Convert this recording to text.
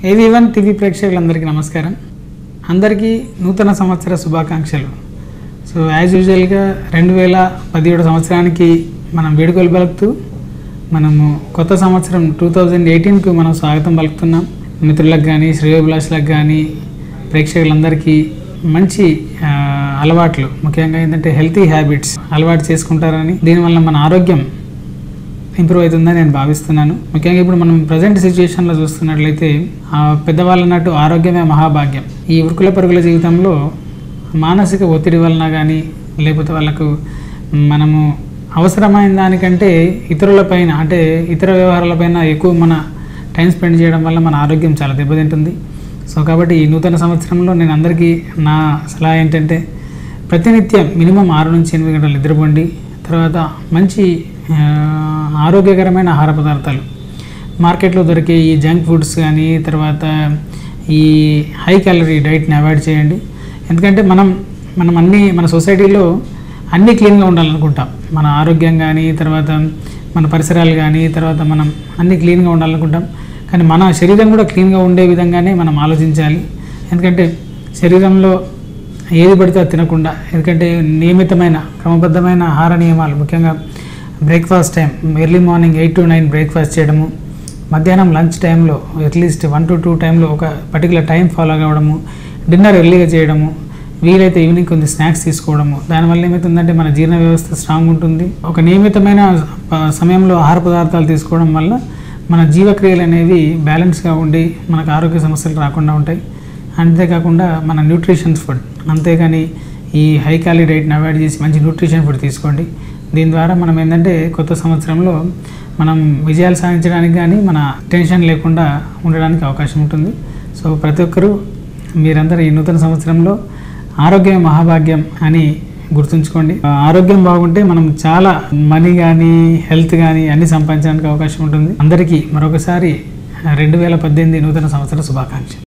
ఏవి one TV ప్రేక్షకులందరికీ నమస్కారం అందరికీ నూతన సంవత్సర శుభాకాంక్షలు సో యాజ్ యూజువల్గా రెండు వేల పదిహేడు సంవత్సరానికి మనం వేడుకలు పలుకుతూ మనము కొత్త సంవత్సరం టూ థౌజండ్ ఎయిటీన్కు మనం స్వాగతం పలుకుతున్నాం మిత్రులకు కానీ శ్రేయోభిలాషులకు కానీ ప్రేక్షకులందరికీ మంచి ఆ, అలవాట్లు ముఖ్యంగా ఏంటంటే హెల్తీ హ్యాబిట్స్ అలవాటు చేసుకుంటారని దీనివల్ల మన ఆరోగ్యం ఇంప్రూవ్ అవుతుందని నేను భావిస్తున్నాను ముఖ్యంగా ఇప్పుడు మనం ప్రజెంట్ సిచ్యువేషన్లో చూస్తున్నట్లయితే ఆ పెద్దవాళ్ళు అన్నట్టు ఆరోగ్యమే మహాభాగ్యం ఈ ఉరుకుల పరుగుల జీవితంలో మానసిక ఒత్తిడి వలన కానీ లేకపోతే వాళ్ళకు మనము అవసరమైన దానికంటే ఇతరులపైన అంటే ఇతర వ్యవహారాలపైన ఎక్కువ మన టైం స్పెండ్ చేయడం వల్ల మన ఆరోగ్యం చాలా దెబ్బతింటుంది సో కాబట్టి ఈ నూతన సంవత్సరంలో నేను అందరికీ నా సలహా ఏంటంటే ప్రతినిత్యం మినిమం ఆరు నుంచి ఎనిమిది గంటలు నిద్రపోండి తర్వాత మంచి ఆ, ఆరోగ్యకరమైన ఆహార పదార్థాలు మార్కెట్లో దొరికే ఈ జంక్ ఫుడ్స్ కానీ తర్వాత ఈ హై క్యాలరీ డైట్ని అవాయిడ్ చేయండి ఎందుకంటే మనం మనం అన్ని మన సొసైటీలో అన్నీ క్లీన్గా ఉండాలనుకుంటాం మన ఆరోగ్యం కానీ తర్వాత మన పరిసరాలు కానీ తర్వాత మనం అన్నీ క్లీన్గా ఉండాలనుకుంటాం కానీ మన శరీరం కూడా క్లీన్గా ఉండే విధంగానే మనం ఆలోచించాలి ఎందుకంటే శరీరంలో ఏది పడితే అది తినకుండా ఎందుకంటే నియమితమైన క్రమబద్ధమైన ఆహార నియమాలు ముఖ్యంగా breakfast time early morning eight to nine breakfast చేయడము మధ్యాహ్నం లంచ్ టైంలో అట్లీస్ట్ వన్ టు టూ టైంలో ఒక పర్టికులర్ టైం ఫాలో కావడము డిన్నర్ ఎర్లీగా చేయడము వీలైతే ఈవినింగ్ కొన్ని స్నాక్స్ తీసుకోవడము దానివల్ల ఏమవుతుందంటే మన జీర్ణ వ్యవస్థ స్ట్రాంగ్ ఉంటుంది ఒక నియమితమైన ప- సమయంలో ఆహార పదార్థాలు తీసుకోవడం వల్ల మన జీవక్రియలు అనేవి బ్యాలెన్స్గా ఉండి మనకు ఆరోగ్య సమస్యలు రాకుండా ఉంటాయి అంతేకాకుండా మన న్యూట్రిషన్ ఫుడ్ అంతేగాని ఈ హై క్యాలరీ డైట్ని అవాయిడ్ చేసి మంచి న్యూట్రిషన్ ఫుడ్ తీసుకోండి దీని ద్వారా మనం ఏంటంటే కొత్త సంవత్సరంలో మనం విజయాలు సాధించడానికి కానీ మన టెన్షన్ లేకుండా ఉండడానికి అవకాశం ఉంటుంది సో ప్రతి ఒక్కరూ మీరందరూ ఈ నూతన సంవత్సరంలో ఆరోగ్యం మహాభాగ్యం అని గుర్తుంచుకోండి ఆ ఆరోగ్యం బాగుంటే మనం చాలా మనీ కానీ హెల్త్ కానీ అన్ని సంపాదించడానికి అవకాశం ఉంటుంది అందరికీ మరొకసారి రెండు వేల పద్దెనిమిది నూతన సంవత్సర శుభాకాంక్షలు